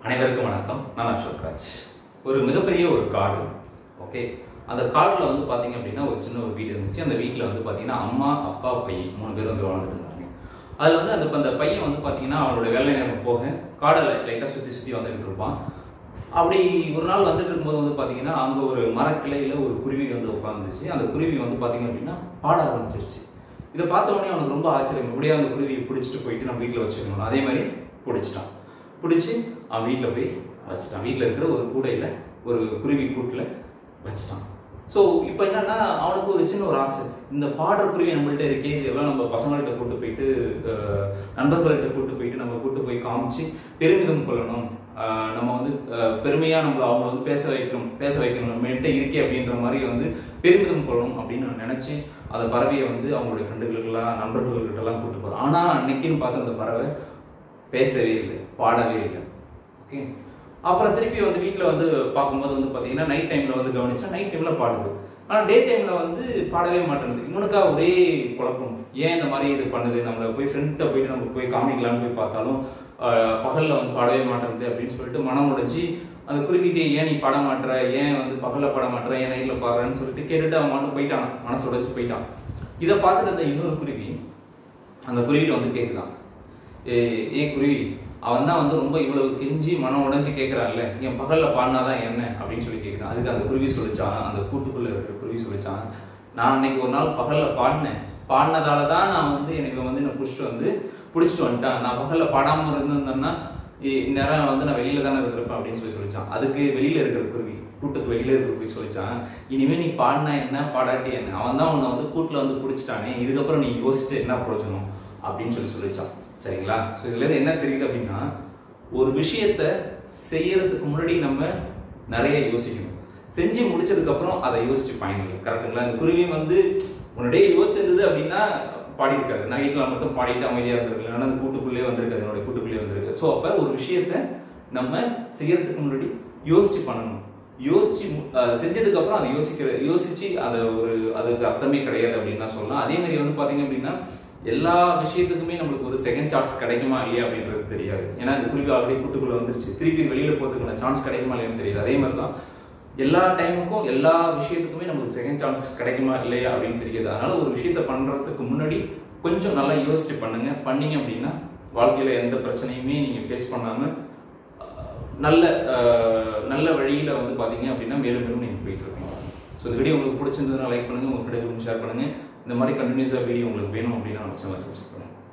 அனைவருக்கும் வணக்கம் நான் அசோக் ராஜ் ஒரு மிகப்பெரிய ஒரு காடு ஓகே அந்த காட்டில் வந்து பார்த்தீங்க அப்படின்னா ஒரு சின்ன ஒரு வீடு இருந்துச்சு அந்த வீட்டில் வந்து பார்த்தீங்கன்னா அம்மா அப்பா பையன் மூணு பேர் வந்து வாழ்ந்துட்டு இருந்தாங்க அதில் வந்து அந்த அந்த பையன் வந்து பார்த்தீங்கன்னா அவனோட வேலை நேரம் போக காடை லைட்டாக சுற்றி சுற்றி வந்துக்கிட்டு இருப்பான் அப்படி ஒரு நாள் வந்துட்டு இருக்கும்போது வந்து பார்த்தீங்கன்னா அங்கே ஒரு மரக்கிளையில் ஒரு குருவி வந்து உட்காந்துச்சு அந்த குருவி வந்து பார்த்தீங்க அப்படின்னா பாட ஆரம்பிச்சிருச்சு இதை பார்த்த உடனே அவனுக்கு ரொம்ப ஆச்சரியம் எப்படியா அந்த குருவியை பிடிச்சிட்டு போயிட்டு நம்ம வீட்டில் வச்சுக்கணும் அதே மாதிரி பிடிச்சிட்டான் பிடிச்சி அவன் வீட்டில் போய் வச்சுட்டான் வீட்டில் இருக்கிற ஒரு கூடையில் ஒரு குருவி கூட்டில் வச்சுட்டான் ஸோ இப்போ என்னன்னா அவனுக்கு ஒரு சின்ன ஒரு ஆசை இந்த பாடுற குருவி நம்மள்ட்ட இருக்கே இதெல்லாம் நம்ம பசங்கள்கிட்ட கூட்டு போயிட்டு அஹ், நண்பர்கள்ட்ட கூட்டு போயிட்டு நம்ம கூட்டு போய் காமிச்சு பெருமிதம் கொள்ளணும் அஹ், நம்ம வந்து அஹ், பெருமையா நம்மள அவங்க வந்து பேச வைக்கணும் பேச வைக்கணும் நம்மகிட்ட இருக்கே அப்படின்ற மாதிரி வந்து பெருமிதம் கொள்ளணும் அப்படின்னு நான் நினைச்சு அந்த பறவையை வந்து அவங்களுடைய ஃப்ரெண்டுகளுக்கெல்லாம் நண்பர்கள்கிட்ட எல்லாம் கூட்டு போகிறோம் ஆனால் அன்னைக்குன்னு பார்த்து அந்த பறவை பேசவே இல்லை பாடவே இல்லை ஓகே அப்புறம் திருப்பி வந்து வீட்டில் வந்து பார்க்கும்போது வந்து பார்த்தீங்கன்னா நைட் டைமில் வந்து கவனிச்சா நைட் டைமில் பாடுது ஆனால் டே டைமில் வந்து பாடவே மாட்டேங்குது இவனுக்கா ஒரே குழப்பம் ஏன் இந்த மாதிரி இது பண்ணுது நம்மளை போய் ஃப்ரெண்ட்ட போயிட்டு நம்ம போய் காமிக்கலாம்னு போய் பார்த்தாலும் பகலில் வந்து பாடவே மாட்டேங்குது அப்படின்னு சொல்லிட்டு மனம் உடைஞ்சி அந்த குருவிட்டே ஏன் நீ பாட மாட்டுற ஏன் வந்து பகலில் பாட மாட்டுற ஏன் நைட்டில் பாடுறேன்னு சொல்லிட்டு கேட்டுட்டு அவன் மட்டும் போயிட்டான் மனசு உடைஞ்சு போயிட்டான் இதை பார்த்துட்டு அந்த இன்னொரு குருவி அந்த குருவிட்ட வந்து கேட்குதான் ஏ ஏ குருவி அவன் தான் வந்து ரொம்ப இவ்வளவு கெஞ்சி மனம் உடைஞ்சு கேட்குறான்ல என் பகல்ல பாடினாதான் என்ன அப்படின்னு சொல்லி கேட்குறான் அதுக்கு அந்த குருவி சொல்லிச்சான் அந்த கூட்டுக்குள்ள இருக்கிற குருவி சொல்லிச்சான் நான் அன்னைக்கு ஒரு நாள் பகல்ல பாடினேன் பாடினதால தான் நான் வந்து எனக்கு வந்து என்ன பிடிச்சிட்டு வந்து பிடிச்சிட்டு வந்துட்டான் நான் பகல்ல பாடாம இருந்திருந்தேன்னா இ- இந்நேரம் வந்து நான் வெளியில தானே இருக்கிறப்ப அப்படின்னு சொல்லி சொல்லிச்சான் அதுக்கு வெளியில இருக்கிற குருவி கூட்டுக்கு வெளியில இருக்கிற குருவி சொல்லிச்சான் இனிமே நீ பாடினா என்ன பாடாட்டி என்ன அவன் தான் உன்னை வந்து கூட்டுல வந்து பிடிச்சிட்டானே இதுக்கப்புறம் நீ யோசிச்சு என்ன பிரயோஜனம் அப்படின்னு சொல்லி சொல்லிச்சான் சரிங்களா ஸோ இதுல இருந்து என்ன தெரியுது அப்படின்னா ஒரு விஷயத்த செய்யறதுக்கு முன்னாடி நம்ம நிறைய யோசிக்கணும் செஞ்சு முடிச்சதுக்கு அப்புறம் அதை யோசிச்சு பயனில்லை கரெக்டுங்களா இந்த குருவி வந்து முன்னாடியே யோசிச்சிருந்தது அப்படின்னா பாடி இருக்காது நான் வீட்டில் மட்டும் பாடிட்டு அமைதியாக இருந்திருக்கு ஆனால் அந்த கூட்டுக்குள்ளே வந்திருக்காது என்னோட கூட்டுக்குள்ளே வந்திருக்கு ஸோ அப்போ ஒரு விஷயத்த நம்ம செய்யறதுக்கு முன்னாடி யோசிச்சு பண்ணணும் யோசிச்சு மு- அஹ் செஞ்சதுக்கு அப்புறம் அதை யோசிக்கிற யோசிச்சு அதை ஒரு அதுக்கு அர்த்தமே கிடையாது அப்படின்னு தான் சொல்லலாம் அதே மாதிரி வந்து பாத்தீங்க அப்படின்னா எல்லா விஷயத்துக்குமே நம்மளுக்கு ஒரு செகண்ட் சான்ஸ் கிடைக்குமா இல்லையா அப்படின்றது தெரியாது ஏன்னா இந்த குருவி ஆல்ரெடி கூட்டுக்குள்ள வந்துருச்சு திருப்பி வெளியில போறதுக்கான சான்ஸ் கிடைக்குமா இல்லையான்னு தெரியாது அதே மாதிரி தான் எல்லா டைமுக்கும் எல்லா விஷயத்துக்குமே நம்மளுக்கு செகண்ட் சான்ஸ் கிடைக்குமா இல்லையா அப்படின்னு தெரியாது அதனால ஒரு விஷயத்த பண்றதுக்கு முன்னாடி கொஞ்சம் நல்லா யோசிச்சு பண்ணுங்க பண்ணீங்க அப்படின்னா வாழ்க்கையில எந்த பிரச்சனையுமே நீங்க ஃபேஸ் பண்ணாம அஹ், நல்ல அஹ், நல்ல வழியில வந்து பாத்தீங்க அப்படின்னா மேலும் மேலும் நீங்க போயிட்டு இருப்பீங்க ஸோ இந்த வீடியோ உங்களுக்கு பிடிச்சிருந்ததுன்னா லைக் பண்ணுங்க உங்க ஃப்ரெண்டுகளுக்கு ஷேர் பண்ணுங்க இந்த மாதிரி கண்டினியூஸாக வீடியோ உங்களுக்கு வேணும் அப்படின்னா நம்ம சேனல் சப்ஸ்கிரைப் பண்ணுங்க